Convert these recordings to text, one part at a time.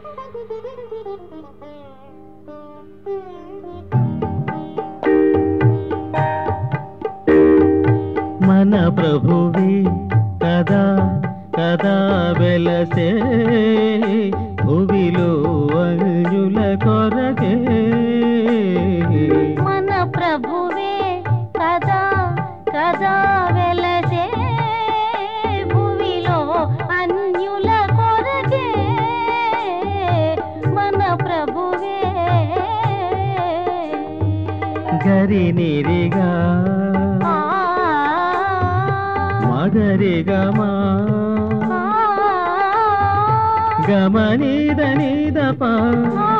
మన ప్రభువే కదా కదా వెలసే భువిలో అంజుల కొరకే మన ప్రభువే కదా కదా వెలసే భూమిలో అన్యుల కొరకే మన ప్రభువే గరి నిరిగా ఆ, మగరిగా మా ఆ, గమనీద నీద పా ఆ.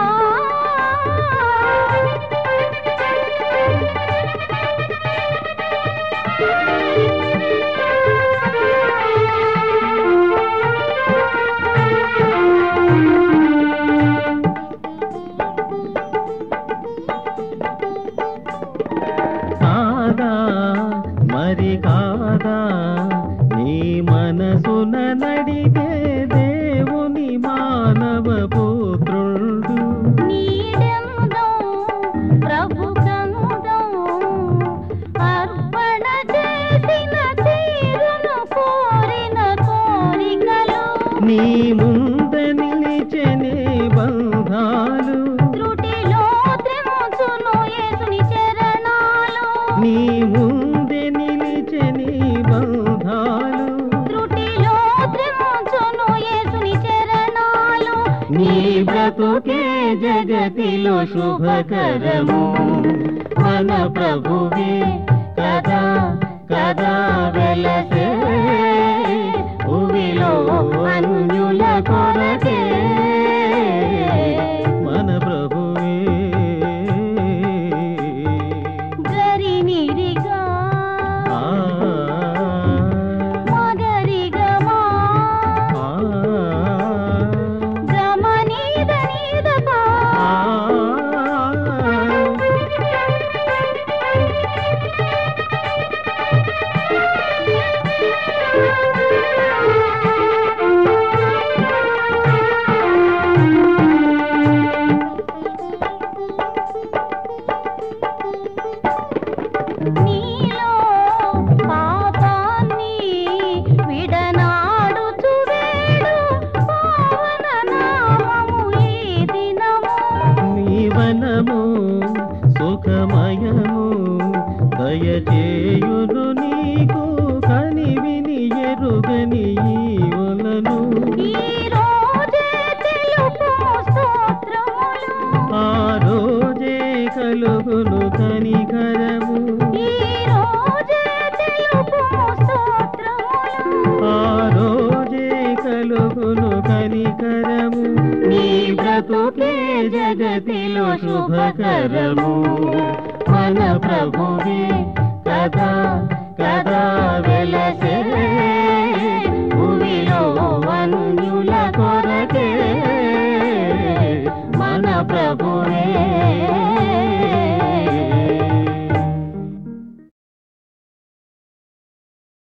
కాదా మరి కాదా నీ మనసున నడిపే దేవుని మానవ పుత్రుడు నీడెందం ప్రభుకందం అర్పణ చేసిన తీరును కోరిన కోరికలు నీ ముంద నిలిచెనే బంధాలు త్రుటిలో త్రిముచును యేసుని చరణాలు నీ ముందే నిలిచెని బంధాలు త్రుటిలో త్రిముచును యేసుని చరణాలు నీ బ్రతుకే జగతిలో శుభకరము మన ప్రభువే కదా కదా వెలసే భూమిలో అన్యుల కొరకే మన ప్రభువే గరి నిరిగా ఆ, మగరిగా మా ఆ, గమనీద నీద పా ఆ. నీలో పాపాన్ని విడనాడుచు వేడు పావన నామము ఈ దినము నీవనము సుఖమయము దయచేయును నీకు కని విని ఎరుగని ఈవులను ఈ రోజే తెలుపుము స్తోత్రములు ఆ రోజే కలుగును కనికరము ఈ రోజే తెలుపుము స్తోత్రములు ఆ రోజే కలుగును కనికరము నీ బ్రతుకే జగతిలో శుభకరము మన ప్రభువే కదా కదా వెలసే